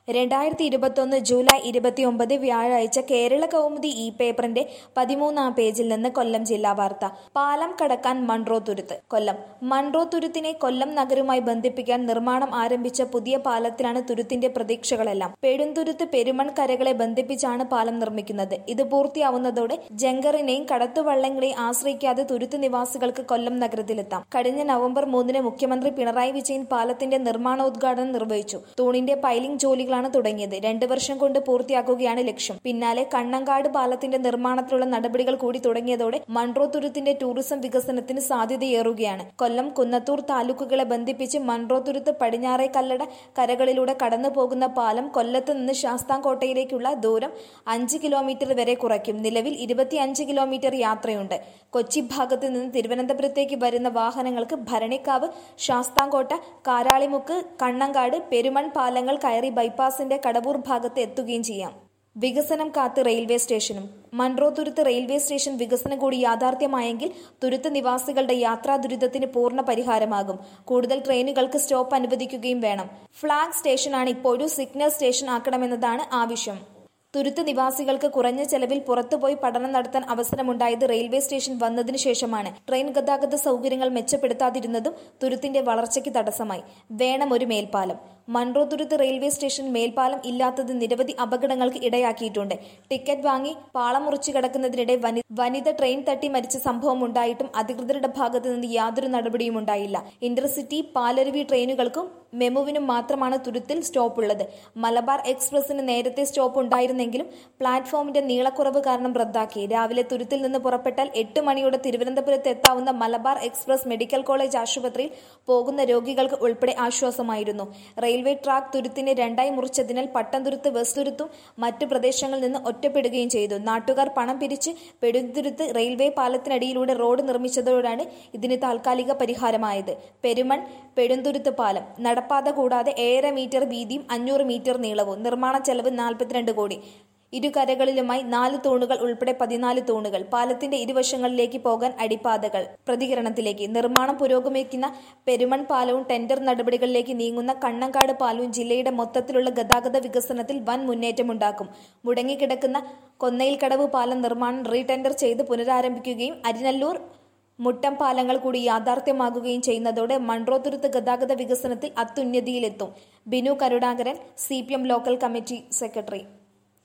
രണ്ടായിരത്തി ഇരുപത്തൊന്ന് ജൂലൈ ഇരുപത്തിയൊമ്പത് വ്യാഴാഴ്ച കേരള കൗമുദി ഇ പേപ്പറിന്റെ പതിമൂന്നാം പേജിൽ നിന്ന് കൊല്ലം ജില്ലാ വാർത്ത പാലം കടക്കാൻ മൺട്രോ തുരുത്ത് കൊല്ലം മൺട്രോ തുരുത്തിനെ കൊല്ലം നഗരവുമായി ബന്ധിപ്പിക്കാൻ നിർമ്മാണം ആരംഭിച്ച പുതിയ പാലത്തിലാണ് തുരുത്തിന്റെ പ്രതീക്ഷകളെല്ലാം പെടുംതുരുത്ത് പെരുമൺ കരകളെ ബന്ധിപ്പിച്ചാണ് പാലം നിർമ്മിക്കുന്നത് ഇത് പൂർത്തിയാവുന്നതോടെ ജങ്കറിനെയും കടത്തുവള്ളങ്ങളെയും ആശ്രയിക്കാതെ തുരുത്ത് നിവാസികൾക്ക് കൊല്ലം നഗരത്തിലെത്താം കഴിഞ്ഞ നവംബർ മൂന്നിന് മുഖ്യമന്ത്രി പിണറായി വിജയൻ പാലത്തിന്റെ നിർമ്മാണോദ്ഘാടനം നിർവഹിച്ചു തൂണിന്റെ പൈലിംഗ് ജോലികളാണ് തുടങ്ങിയത് രണ്ടു വർഷം കൊണ്ട് പൂർത്തിയാക്കുകയാണ് ലക്ഷ്യം പിന്നാലെ കണ്ണങ്കാട് പാലത്തിന്റെ നിർമ്മാണത്തിലുള്ള നടപടികൾ കൂടി തുടങ്ങിയതോടെ മൺട്രോ തുരുത്തിന്റെ ടൂറിസം വികസനത്തിന് സാധ്യതയേറുകയാണ് കൊല്ലം കുന്നത്തൂർ താലൂക്കുകളെ ബന്ധിപ്പിച്ച് മൺട്രോ തുരുത്ത് പടിഞ്ഞാറേ കല്ലട കരകളിലൂടെ കടന്നു പോകുന്ന പാലം കൊല്ലത്ത് നിന്ന് ശാസ്താംകോട്ടയിലേക്കുള്ള ദൂരം അഞ്ച് കിലോമീറ്റർ വരെ കുറയ്ക്കും നിലവിൽ ഇരുപത്തിയഞ്ച് കിലോമീറ്റർ യാത്രയുണ്ട് കൊച്ചി ഭാഗത്ത് നിന്ന് തിരുവനന്തപുരത്തേക്ക് വരുന്ന വാഹനങ്ങൾക്ക് ഭരണിക്കാവ് ശാസ്താംകോട്ട കാരാളിമുക്ക് കണ്ണങ്കാട് പെരുമൺ പാലങ്ങൾ കയറി ബൈപ്പാസിന്റെ കടവൂർ ഭാഗത്ത് എത്തുകയും ചെയ്യാം വികസനം കാത്ത് റെയിൽവേ സ്റ്റേഷനും മൺട്രോ തുരുത്ത് റെയിൽവേ സ്റ്റേഷൻ വികസനം കൂടി യാഥാർത്ഥ്യമായെങ്കിൽ തുരുത്ത് നിവാസികളുടെ യാത്രാ ദുരിതത്തിന് പൂർണ്ണ പരിഹാരമാകും കൂടുതൽ ട്രെയിനുകൾക്ക് സ്റ്റോപ്പ് അനുവദിക്കുകയും വേണം ഫ്ളാഗ് സ്റ്റേഷനാണ് ഇപ്പോഴും സിഗ്നൽ സ്റ്റേഷൻ ആക്കണമെന്നതാണ് ആവശ്യം തുരുത്ത് നിവാസികൾക്ക് കുറഞ്ഞ ചെലവിൽ പുറത്തുപോയി പഠനം നടത്താൻ അവസരമുണ്ടായത് റെയിൽവേ സ്റ്റേഷൻ വന്നതിനു ശേഷമാണ് ട്രെയിൻ ഗതാഗത സൗകര്യങ്ങൾ മെച്ചപ്പെടുത്താതിരുന്നതും തുരുത്തിന്റെ വളർച്ചയ്ക്ക് തടസ്സമായി വേണം ഒരു മേൽപ്പാലം മൺട്രോ തുരുത്ത് റെയിൽവേ സ്റ്റേഷൻ മേൽപ്പാലം ഇല്ലാത്തത് നിരവധി അപകടങ്ങൾക്ക് ഇടയാക്കിയിട്ടുണ്ട് ടിക്കറ്റ് വാങ്ങി പാളം മുറിച്ചു കിടക്കുന്നതിനിടെ വനി വനിത ട്രെയിൻ തട്ടി മരിച്ച സംഭവം ഉണ്ടായിട്ടും അധികൃതരുടെ ഭാഗത്തു നിന്ന് യാതൊരു നടപടിയും ഉണ്ടായില്ല ഇന്റർസിറ്റി പാലരുവി ട്രെയിനുകൾക്കും മെമുവിനും മാത്രമാണ് തുരുത്തിൽ സ്റ്റോപ്പ് ഉള്ളത് മലബാർ എക്സ്പ്രസിന് നേരത്തെ സ്റ്റോപ്പ് ഉണ്ടായിരുന്നെങ്കിലും പ്ലാറ്റ്ഫോമിന്റെ നീളക്കുറവ് കാരണം റദ്ദാക്കി രാവിലെ തുരുത്തിൽ നിന്ന് പുറപ്പെട്ടാൽ എട്ട് മണിയോടെ തിരുവനന്തപുരത്ത് എത്താവുന്ന മലബാർ എക്സ്പ്രസ് മെഡിക്കൽ കോളേജ് ആശുപത്രിയിൽ പോകുന്ന രോഗികൾക്ക് ഉൾപ്പെടെ ആശ്വാസമായിരുന്നു റെയിൽവേ ട്രാക്ക് തുരുത്തിനെ രണ്ടായി മുറിച്ചതിനാൽ പട്ടംതുരുത്ത് വെസ്തുരുത്തും മറ്റു പ്രദേശങ്ങളിൽ നിന്ന് ഒറ്റപ്പെടുകയും ചെയ്തു നാട്ടുകാർ പണം പിരിച്ച് പെടുതുരുത്ത് റെയിൽവേ പാലത്തിനടിയിലൂടെ റോഡ് നിർമ്മിച്ചതോടെയാണ് ഇതിന് താൽക്കാലിക പരിഹാരമായത് പെരുമൺ പെടുന്തുരുത്ത് പാലം നടപ്പാത കൂടാതെ ഏഴര മീറ്റർ വീതിയും അഞ്ഞൂറ് മീറ്റർ നീളവും നിർമ്മാണ ചെലവ് നാൽപ്പത്തിരണ്ട് കോടി ഇരുകരകളിലുമായി നാല് തൂണുകൾ ഉൾപ്പെടെ പതിനാല് തൂണുകൾ പാലത്തിന്റെ ഇരുവശങ്ങളിലേക്ക് പോകാൻ അടിപ്പാതകൾ പ്രതികരണത്തിലേക്ക് നിർമ്മാണം പുരോഗമിക്കുന്ന പെരുമൺ പാലവും ടെൻഡർ നടപടികളിലേക്ക് നീങ്ങുന്ന കണ്ണങ്കാട് പാലവും ജില്ലയുടെ മൊത്തത്തിലുള്ള ഗതാഗത വികസനത്തിൽ വൻ മുന്നേറ്റമുണ്ടാക്കും മുടങ്ങിക്കിടക്കുന്ന കൊന്നയിൽക്കടവ് പാലം നിർമ്മാണം റീടെൻഡർ ചെയ്ത് പുനരാരംഭിക്കുകയും അരിനല്ലൂർ മുട്ടം പാലങ്ങൾ കൂടി യാഥാർത്ഥ്യമാകുകയും ചെയ്യുന്നതോടെ മൺട്രോ തുരുത്ത് ഗതാഗത വികസനത്തിൽ അത്യുന്നതിയിലെത്തും Binu Karunakaran C local committee secretary